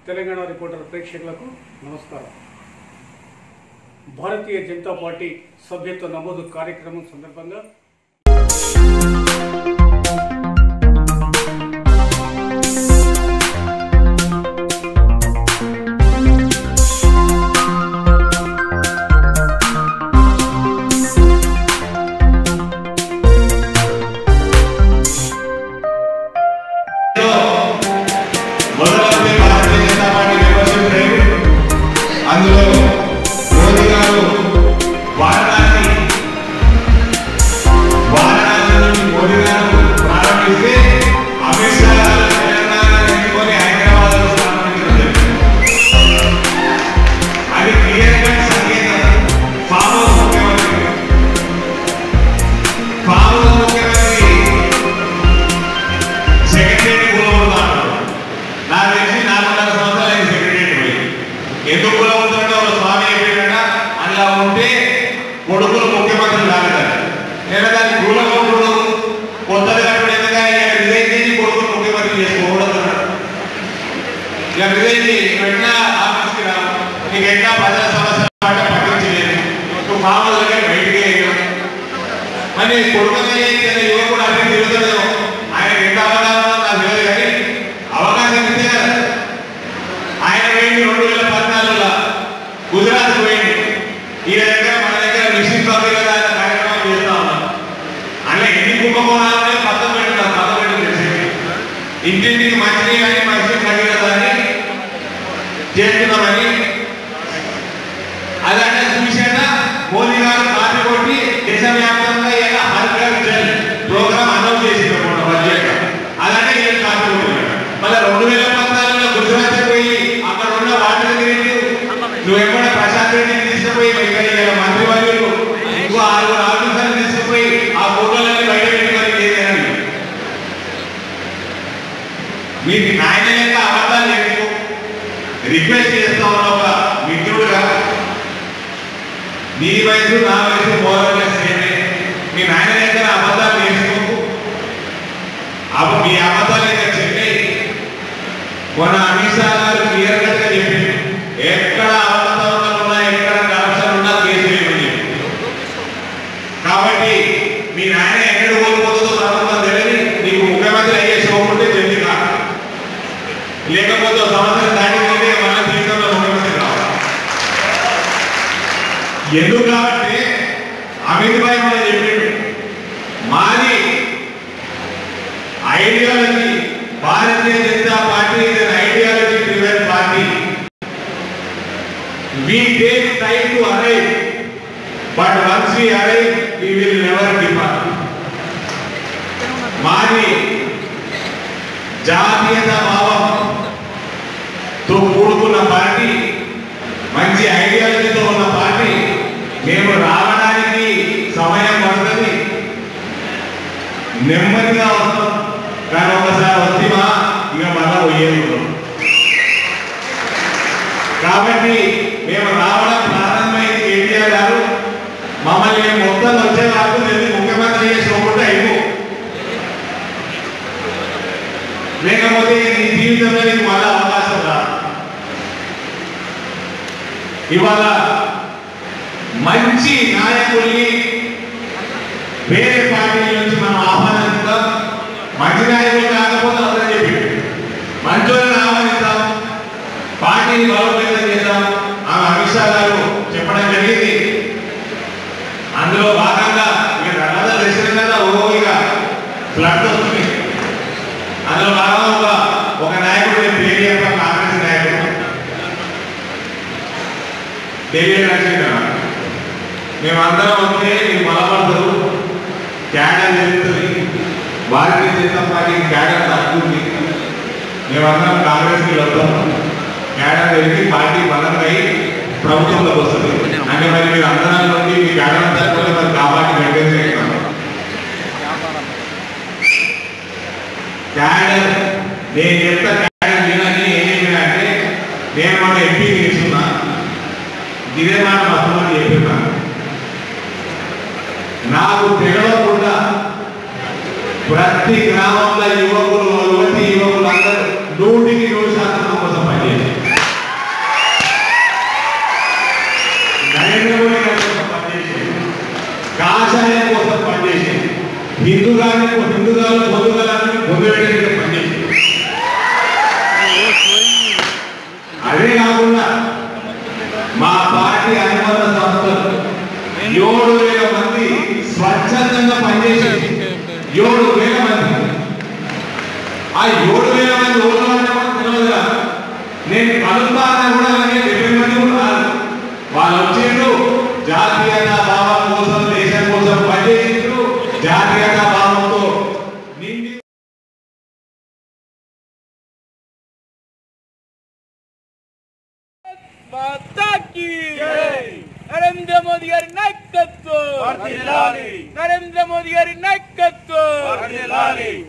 Telangana reporter ప్రేక్షకులకు నమస్కారం భారతీయ Janata party సభ్యత్వ నమోదు కార్యక్రమం సందర్భంగా మొదలవుతే Bharatiya Janata Party membership drive అందులో మోదీ గారు వారణాసి వారణాసి నుంచి మోదీ గారు ప్రారంభిస్తే అమిత్ షా గారు తెలంగాణ ఎన్నుకొని హైదరాబాద్ లో స్థాపించడం జరిగింది. అది క్లియర్ కట్ సంకేతం ఫామ్ హౌస్ ముఖ్యమంత్రి ఫామ్ హౌస్ ముఖ్యమంత్రి సెక్రటరీ కులవుతాడు నాకు తెలిసి నాలుగున్నర సంవత్సరాలు అయింది సెక్రటరీ పోయి ఎందుకు కులవుతాడో ఒక స్వామి చెప్పాడ అలా ఉంటే కొడుకులు ముఖ్యమంత్రి కాగలరు నేను దాని కులవుతుడు కొత్తది కట్టడం ఎందుకంటే ఇక రిజైన్ చేసి కొడుకులు ముఖ్యమంత్రి చేసుకోకూడదు ఇక రిజైన్ చేసి వెంటనే ఆఫీస్కి రా నీకు ఎట్లా ప్రజల సమస్యల మాట పట్టించలేదు నువ్వు మామూలుగా బయటికి వెళ్ళావు మరి కొడుకునే చేసిన యువకుడు అన్ని తిరుగుతాడు ఆయన ఎంత అవగాహన నాకు తెలియదు కానీ అవకాశం ఇస్తే కదా ఆయన పోయింది రెండు వేల పద్నాలుగులో గుజరాత్ పోయింది ఈ దగ్గర మన దగ్గర మిషన్ పంపిణీ కదా అనే కార్యక్రమం చేస్తా ఉన్నాం అలా ఎన్ని కుంభకోణాలనే పక్కన పెట్టున్నారు పక్కన పెట్టి తెలిసి ఇంటింటికి మంచిని కానీ మంచి తగ్గినదా అని చేస్తున్నామని అదంటే చూశాక మోదీ గారు కాపీ కొట్టి దేశవ్యాప్తంగా ఇలా హర్ ఘర్ జల్ ప్రోగ్రామ్ అనౌన్స్ చేసింది మొన్న బడ్జెట్ అలానే ఈయన కాపీ కొట్టినాడు మళ్ళీ రెండు వేల పద్నాలుగులో గుజరాత్ పోయి అక్కడ ఉన్న వాటర్ గ్రేడ్ నువ్వు ఎక్కడ ప్రశాంత్ రెడ్డిని తీసుకుపోయి ఇక్కడ ఇలా మంత్రి వర్యులు ఇంకో ఆరుగురు ఆఫీసర్లు తీసుకుపోయి ఆ ఫోటోలన్నీ బయట పెట్టుకొని చేశాను మీకు నాయన యొక్క అబద్ధాలు ఎందుకు రిక్వెస్ట్ చేస్తా ఉన్న ఒక మిత్రుడుగా నీ వయసు నా వయసు మోరల్ సేమే మీ నాయన దగ్గర అబద్ధాలు నేర్చుకోకు అవ మీ అబద్ధాలు ఇక్కడ చెప్పాయి మొన్న అమిత్ షా గారు క్లియర్ కట్ గా చెప్పింది ఎక్కడ అబద్ధాలు ఉన్నా ఎక్కడ కరప్షన్ ఉన్నా కేసు వేయమని చెప్పి. కాబట్టి మీ నాయన ఎక్కడ కోల్పోతుందో ప్రభుత్వం తెలియదు నీకు ముఖ్యమంత్రి అయ్యే శోకుంటే తెలియదు కాదు లేకపోతే ఒక సంవత్సరం దాటిపోతే మన జీవితంలో ముఖ్యమంత్రి కావాలి ఎందుకు కాబట్టి అమిత్ భాయ్ మనం చెప్పిండు మాది ideology Bharatiya Janata Party is an ideology driven party we take time to arrive but once we arrive we will never depart మాది జాతీయత భావంతో కూడుకున్న పార్టీ మంచి ఐడియాలజీతో ఉన్న పార్టీ మేము రావడానికి సమయం పడుతుంది నెమ్మదిగా వస్తాం కానీ ఒకసారి వస్తేమా ఇక మళ్ళా పోయేది ఉండదు. కాబట్టి మేము రావడం ప్రారంభమైంది కేటీఆర్ గారు మమ్మల్ని మొత్తం వచ్చే వరకు తెలిసి ముఖ్యమంత్రి చేసి ఒకటి అయిపో లేకపోతే నీ జీవితంలో నీకు మళ్ళా అవకాశం రాదు ఇవాళ మంచి నాయకుల్ని వేరే పార్టీల నుంచి మనం ఆహ్వానిస్తాం మంచి నాయకులు కాకపోతే అర్థం చెప్పి మంచోళ్ళని ఆహ్వానిస్తాం పార్టీని బలోపేతం చేద్దాం ఆమె అమిత్ షా గారు చెప్పడం జరిగింది అందులో భాగంగా ఇక తర్వాత తెలిసిన కదా ఓ ఇక ఫ్లడ్ వస్తుంది అందులో భాగంగా ఒక ఒక నాయకుడు నేను పేరు చెప్పాను కాంగ్రెస్ నాయకుడు ఢిల్లీ రాజశేఖర మేమందరం వస్తే మీరు బలపడతారు క్యాడర్ జరుగుతుంది భారతీయ జనతా పార్టీ క్యాడర్ తక్కువ ఉంది మేమందరం కాంగ్రెస్కి వెళ్తాం క్యాడర్ పెరిగి పార్టీ బలంగా అయి ప్రభుత్వంలోకి వస్తుంది అంటే మరి మీరు అందరం నుండి మీ క్యాడర్ తక్కువ మరి కాబట్టి మెయింటైన్ చేస్తాం క్యాడర్ నేను చెప్తా క్యాడర్ వినని ఏం చెప్పినా అంటే నేను మన ఎంపీ తీసుకున్నా ఇదే మాట మొత్తం చెప్పిన్నాను నాకు తెలియకుండా ప్రతి గ్రామంలో యువకులు యువతి యువకులు అందరూ నూటికి నూరు శాతం నా కోసం పనిచేయాలి హిందుగాని హిందుగాలు పొందుగాలని పొందవేయడానికి పనిచేసింది అదే కాకుండా మా పార్టీ అనుబంధ సంస్థలు ఏడు వేల మంది స్వచ్ఛందంగా పనిచేసి ఏడు వేల మంది ఆ ఏడు వేల మంది ఓట్లు అంటే కూడా తెలియదు కదా. నేను కలుపుతానని కూడా అలాగే డెబ్బై మంది కూడా రాదు వాళ్ళు వచ్చిండ్రు జాతీయత భావం కోసం దేశం కోసం పనిచేసిండ్రు జాతీయత భావంతో నిండి మాతా కీ నరేంద్ర మోదీ గారి నాయకత్వం వర్ధిల్లాలి. నరేంద్ర మోదీ గారి నాయకత్వం వర్ధిల్లాలి.